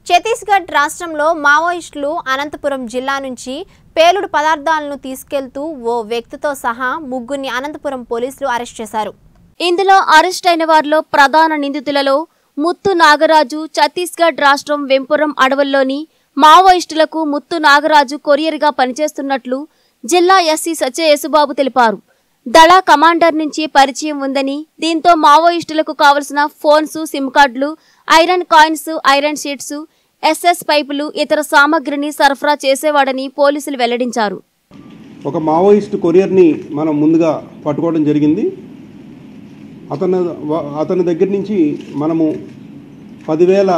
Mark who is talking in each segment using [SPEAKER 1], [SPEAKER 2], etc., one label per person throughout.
[SPEAKER 1] ఛత్తీస్గఢ్ రాష్ట్రంలో మావోయిస్టులు అనంతపురం జిల్లా నుంచి పేలుడు పదార్థాలను తీసుకెళ్తూ ఓ వ్యక్తితో సహా ముగ్గురిని అనంతపురం పోలీసులు అరెస్ట్ చేశారు
[SPEAKER 2] ఇందులో అరెస్ట్ అయిన వారిలో ప్రధాన నిందితులలో ముత్తు నాగరాజు ఛత్తీస్గఢ్ రాష్ట్రం వెంపురం అడవుల్లోని మావోయిస్టులకు ముత్తు నాగరాజు కొరియర్గా పనిచేస్తున్నట్లు జిల్లా ఎస్సీ సత్య యేసుబాబు తెలిపారు దళ కమాండర్ నుంచి పరిచయం ఉందని దీంతో మావోయిస్టులకు కావలసిన ఫోన్స్ సిమ్ కార్డులు iron coins iron sheets SS పైపులు ఇతర సామగ్రిని సరఫరా చేసేవాడని పోలీసులు వెల్లడించారు
[SPEAKER 3] ఒక మావోయిస్ట్ కొరియర్ని మనం ముందుగా పట్టుకోవడం జరిగింది అతను వ- అతని దగ్గర నుంచి మనము పదివేల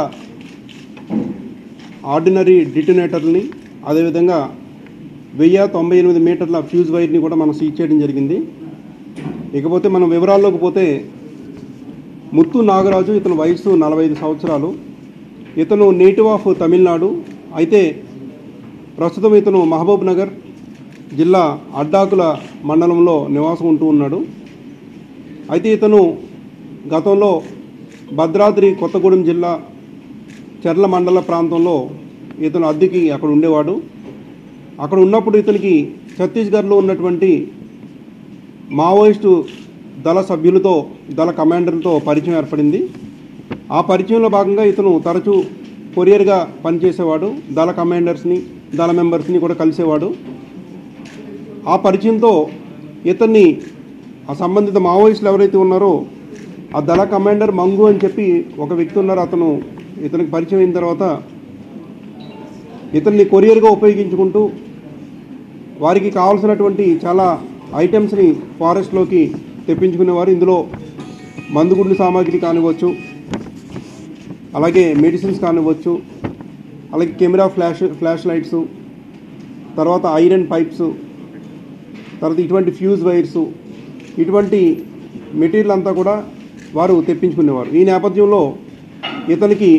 [SPEAKER 3] ఆర్డినరీ డిటోనేటర్ని అదేవిధంగా వెయ్యి తొంభై ఎనిమిది మీటర్ల ఫ్యూజ్ వైర్ని కూడా మనం సీజ్ చేయడం జరిగింది ఇకపోతే మనం వివరాల్లోకి పోతే ముత్తు నాగరాజు ఇతని వయసు నలభై ఐదు సంవత్సరాలు ఇతను నేటివ్ ఆఫ్ తమిళనాడు అయితే ప్రస్తుతం ఇతను మహబూబ్ నగర్ జిల్లా అడ్డాకుల మండలంలో నివాసం ఉంటూ ఉన్నాడు అయితే ఇతను గతంలో భద్రాద్రి కొత్తగూడెం జిల్లా చెర్ల మండల ప్రాంతంలో ఇతను అద్దెకి అక్కడ ఉండేవాడు అక్కడ ఉన్నప్పుడు ఇతనికి ఛత్తీస్గఢ్లో ఉన్నటువంటి మావోయిస్టు దళ సభ్యులతో దళ కమాండర్లతో పరిచయం ఏర్పడింది ఆ పరిచయంలో భాగంగా ఇతను తరచూ కొరియర్గా పనిచేసేవాడు దళ కమాండర్స్ని దళ మెంబర్స్ని కూడా కలిసేవాడు ఆ పరిచయంతో ఇతన్ని ఆ సంబంధిత మావోయిస్టులు ఎవరైతే ఉన్నారో ఆ దళ కమాండర్ మంగు అని చెప్పి ఒక వ్యక్తి ఉన్నారు అతను ఇతనికి పరిచయం అయిన తర్వాత ఇతన్ని కొరియర్గా ఉపయోగించుకుంటూ వారికి కావాల్సినటువంటి చాలా ఐటమ్స్ని ఫారెస్ట్లోకి తెప్పించుకునేవారు ఇందులో మందుగుండు సామాగ్రి కానివ్వచ్చు అలాగే మెడిసిన్స్ కానివ్వచ్చు అలాగే కెమెరా ఫ్లాష్ ఫ్లాష్ లైట్స్ తర్వాత ఐరన్ పైప్స్ తర్వాత ఇటువంటి ఫ్యూజ్ వైర్స్ ఇటువంటి మెటీరియల్ అంతా కూడా వారు తెప్పించుకునేవారు ఈ నేపథ్యంలో ఇతనికి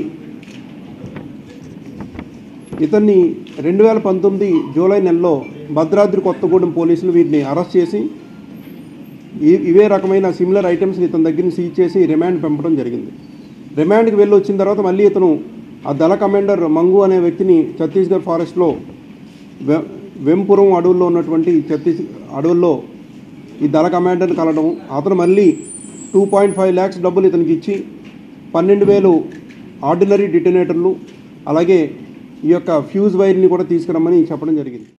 [SPEAKER 3] ఇతన్ని రెండు వేల పంతొమ్మిది జూలై నెలలో భద్రాద్రి కొత్తగూడెం పోలీసులు వీరిని అరెస్ట్ చేసి ఈ- ఇవే రకమైన సిమిలర్ ఐటమ్స్ ఇతని దగ్గర నుంచి సీజ్ చేసి రిమాండ్ పంపడం జరిగింది రిమాండ్కి వెళ్ళి వచ్చిన తర్వాత మళ్ళీ ఇతను ఆ దళ కమాండర్ మంగు అనే వ్యక్తిని ఛత్తీస్గఢ్ ఫారెస్ట్లో వె- వెంపురం అడవుల్లో ఉన్నటువంటి ఛత్తీస్ అడవుల్లో ఈ దళ కమాండర్ని కలవడం అతను మళ్ళీ టూ పాయింట్ ఫైవ్ ల్యాక్స్ డబ్బులు ఇతనికి ఇచ్చి పన్నెండు వేలు ఆర్డినరీ డిటోనేటర్లు అలాగే ఈ యొక్క ఫ్యూజ్ వైర్ని కూడా తీసుకురమ్మని చెప్పడం జరిగింది